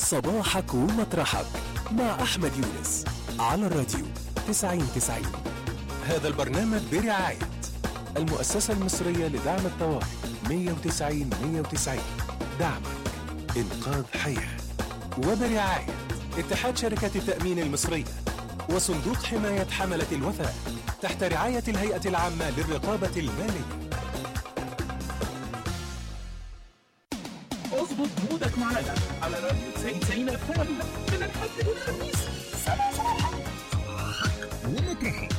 صباحك ومطرحك مع أحمد يونس على الراديو 9090 هذا البرنامج برعاية المؤسسة المصرية لدعم الطوارئ 190 190 دعمك إنقاذ حياة وبرعاية اتحاد شركة التأمين المصرية وصندوق حماية حملة الوفاء تحت رعاية الهيئة العامة للرقابة المالية اظبط مودك معانا على راديو 90 اف ام من الحد للخميس سبع صباحا ومطرحك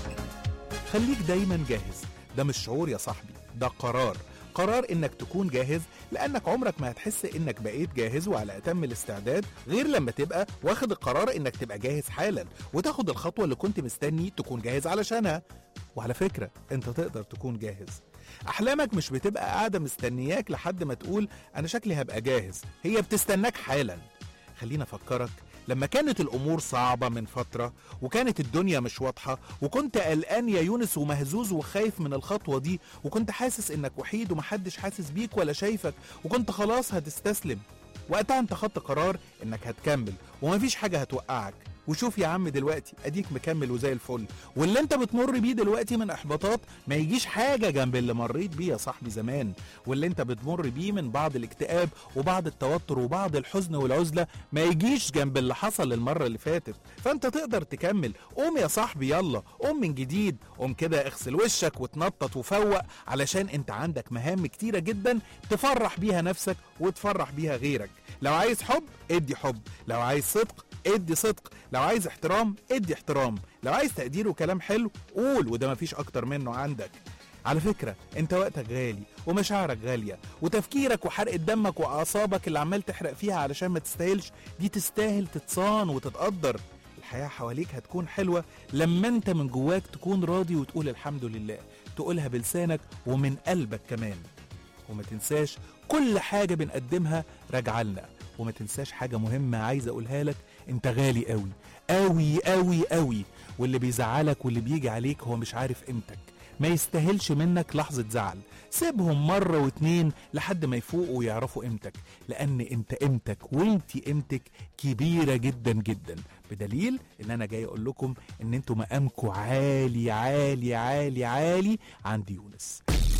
خليك دايما جاهز ده مش شعور يا صاحبي ده قرار قرار انك تكون جاهز لانك عمرك ما هتحس انك بقيت جاهز وعلى اتم الاستعداد غير لما تبقى واخد القرار انك تبقى جاهز حالا وتاخد الخطوه اللي كنت مستني تكون جاهز علشانها وعلى فكره انت تقدر تكون جاهز احلامك مش بتبقى قاعده مستنياك لحد ما تقول انا شكلي هبقى جاهز هي بتستناك حالا خلينا افكرك لما كانت الامور صعبه من فتره وكانت الدنيا مش واضحه وكنت قلقان يا يونس ومهزوز وخايف من الخطوه دي وكنت حاسس انك وحيد ومحدش حاسس بيك ولا شايفك وكنت خلاص هتستسلم وقتها انت خدت قرار انك هتكمل ومفيش حاجه هتوقعك وشوف يا عم دلوقتي اديك مكمل وزي الفل واللي انت بتمر بيه دلوقتي من احباطات ما يجيش حاجه جنب اللي مريت بيه يا صاحبي زمان واللي انت بتمر بيه من بعض الاكتئاب وبعض التوتر وبعض الحزن والعزله ما يجيش جنب اللي حصل المره اللي فاتت فانت تقدر تكمل قوم يا صاحبي يلا قوم من جديد قوم كده اغسل وشك وتنطط وفوق علشان انت عندك مهام كتيره جدا تفرح بيها نفسك وتفرح بيها غيرك لو عايز حب ادي حب لو عايز صدق ادي صدق لو عايز احترام ادي احترام لو عايز تقدير وكلام حلو قول وده مفيش اكتر منه عندك على فكرة انت وقتك غالي ومشاعرك غالية وتفكيرك وحرقة دمك واعصابك اللي عمال تحرق فيها علشان ما تستاهلش دي تستاهل تتصان وتتقدر الحياة حواليك هتكون حلوة لما انت من جواك تكون راضي وتقول الحمد لله تقولها بلسانك ومن قلبك كمان وما تنساش كل حاجة بنقدمها راجعة لنا وما تنساش حاجة مهمة عايز أقولها لك أنت غالي قوي قوي قوي قوي واللي بيزعلك واللي بيجي عليك هو مش عارف قيمتك ما يستاهلش منك لحظة زعل سيبهم مرة واتنين لحد ما يفوقوا ويعرفوا قيمتك لأن انت قيمتك وانت قيمتك كبيرة جدا جدا بدليل ان انا جاي اقول لكم ان انتوا مقامكم عالي عالي عالي عالي عند يونس